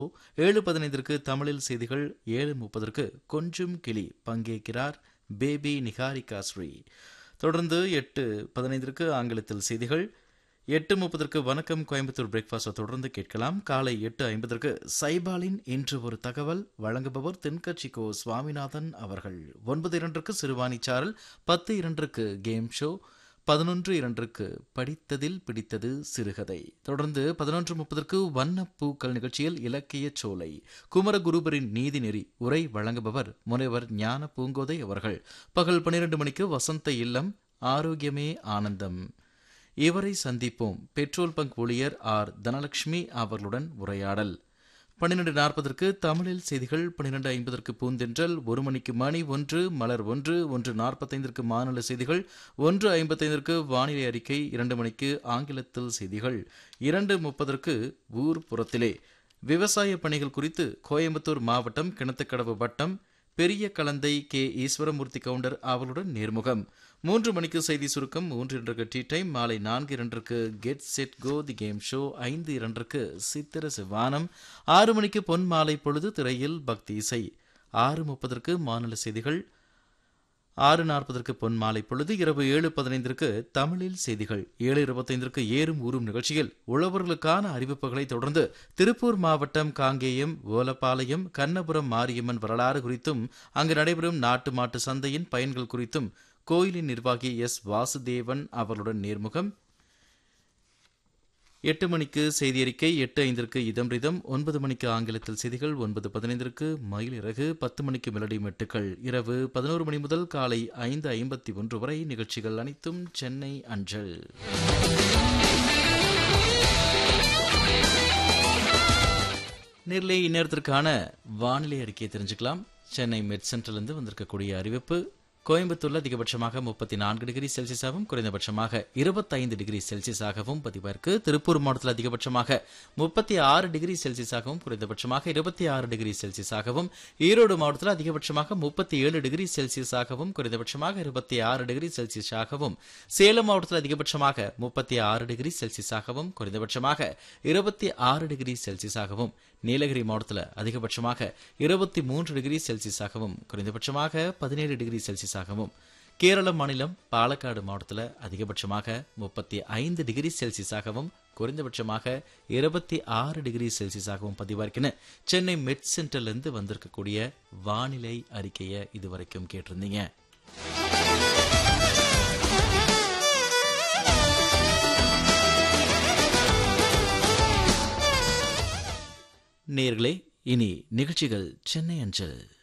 ஏழு பதினைந்திற்கு தமிழில் செய்திகள் ஏழு முப்பதற்கு கொஞ்சம் கிளி பங்கேற்கிறார் பேபி நிகாரிகா ஸ்ரீ தொடர்ந்து எட்டு பதினைந்திற்கு ஆங்கிலத்தில் செய்திகள் எட்டு முப்பதற்கு வணக்கம் கோயம்புத்தூர் பிரேக்ஃபாஸ்ட் தொடர்ந்து கேட்கலாம் காலை எட்டு ஐம்பதற்கு சைபாலின் இன்று ஒரு தகவல் வழங்குபவர் தென்கட்சி கோ சுவாமிநாதன் அவர்கள் ஒன்பது இரண்டுக்கு சிறுவாணி சாரல் பத்து இரண்டுக்கு கேம் ஷோ பதினொன்று இரண்டுக்கு படித்ததில் பிடித்தது சிறுகதை தொடர்ந்து பதினொன்று முப்பதற்கு வண்ணப்பூக்கள் நிகழ்ச்சியில் இலக்கிய சோலை குமரகுருபரின் நீதிநெறி உரை வழங்குபவர் முனைவர் ஞான பூங்கோதை அவர்கள் பகல் பன்னிரண்டு மணிக்கு வசந்த இல்லம் ஆரோக்கியமே ஆனந்தம் இவரை சந்திப்போம் பெட்ரோல் பங்க் ஊழியர் ஆர் தனலட்சுமி அவர்களுடன் உரையாடல் பன்னிரண்டு நாற்பதற்கு தமிழில் செய்திகள் பன்னிரண்டு ஐம்பதற்கு பூந்தென்றல் ஒரு மணிக்கு மணி ஒன்று மலர் ஒன்று ஒன்று நாற்பத்தைந்திற்கு மாநில செய்திகள் ஒன்று ஐம்பத்தைந்திற்கு வானிலை அறிக்கை இரண்டு மணிக்கு ஆங்கிலத்தில் செய்திகள் இரண்டு முப்பதற்கு ஊர் புறத்திலே விவசாய பணிகள் குறித்து கோயம்புத்தூர் மாவட்டம் கிணத்துக்கடவு வட்டம் பெரிய கலந்தை கே ஈஸ்வரமூர்த்தி கவுண்டர் அவர்களுடன் நேர்முகம் மூன்று மணிக்கு செய்தி சுருக்கம் மூன்று இரண்டுக்கு டீ டைம் மாலை நான்கு இரண்டுக்கு get set go the game show ஐந்து இரண்டுக்கு சித்திர சிவானம் ஆறு மணிக்கு பொன் மாலை பொழுது திரையில் பக்தி இசை ஆறு முப்பதற்கு மாநில செய்திகள் ஆறு நாற்பதற்கு பொன் மாலை பொழுது இரவு ஏழு பதினைந்திற்கு தமிழில் செய்திகள் ஏழு இருபத்தைந்திற்கு ஏறும் ஊறும் நிகழ்ச்சியில் உழவர்களுக்கான அறிவிப்புகளை தொடர்ந்து திருப்பூர் மாவட்டம் காங்கேயம் ஓலப்பாளையம் கண்ணபுரம் மாரியம்மன் வரலாறு குறித்தும் அங்கு நடைபெறும் நாட்டு மாட்டு சந்தையின் பயன்கள் குறித்தும் கோயிலின் நிர்வாகி எஸ் வாசுதேவன் அவர்களுடன் நேர்முகம் எட்டு மணிக்கு செய்தி அறிக்கை எட்டு ஐந்திற்கு இதம் ரிதம் ஒன்பது மணிக்கு ஆங்கிலத்தில் செய்திகள் ஒன்பது பதினைந்திற்கு மயில் இறகு பத்து மணிக்கு மெலடி மெட்டுக்கள் இரவு பதினோரு மணி முதல் காலை ஐந்து ஐம்பத்தி ஒன்று வரை நிகழ்ச்சிகள் அனைத்தும் சென்னை அஞ்சல் நேரிலே இந்நேரத்திற்கான வானிலை அறிக்கையை தெரிஞ்சுக்கலாம் சென்னை மெட் சென்ட்ரலிருந்து வந்திருக்கக்கூடிய அறிவிப்பு கோயம்புத்தூர்ல அதிகபட்சமாக முப்பத்தி நான்கு டிகிரி செல்சியஸாகவும் குறைந்தபட்சமாக இருபத்தைந்து டிகிரி செல்சியஸாகவும் பதிவாயிருக்கு திருப்பூர் மாவட்டத்தில் அதிகபட்சமாக முப்பத்தி ஆறு டிகிரி செல்சியஸாகவும் குறைந்தபட்சமாக இருபத்தி ஆறு டிகிரி செல்சியஸாகவும் ஈரோடு மாவட்டத்தில் அதிகபட்சமாக முப்பத்தி ஏழு டிகிரி செல்சியஸாகவும் குறைந்தபட்சமாக இருபத்தி ஆறு டிகிரி செல்சியஸாகவும் சேலம் மாவட்டத்தில் அதிகபட்சமாக முப்பத்தி ஆறு டிகிரி செல்சியஸாகவும் குறைந்தபட்சமாக இருபத்தி ஆறு டிகிரி செல்சியஸாகவும் நீலகிரி மாவட்டத்தில் அதிகபட்சமாக இருபத்தி மூன்று டிகிரி செல்சியஸாகவும் குறைந்தபட்சமாக பதினேழு டிகிரி செல்சியஸாகவும் கேரள மாநிலம் பாலக்காடு மாவட்டத்தில் அதிகபட்சமாக முப்பத்தி ஐந்து டிகிரி செல்சியஸாகவும் குறைந்தபட்சமாக இருபத்தி ஆறு டிகிரி செல்சியஸாகவும் பதிவாயிருக்குன்னு சென்னை மெட் சென்டர்லேருந்து வந்திருக்கக்கூடிய வானிலை அறிக்கையை இதுவரைக்கும் கேட்டிருந்தீங்க நேர்களே இனி நிகழ்ச்சிகள் சென்னை அஞ்சல்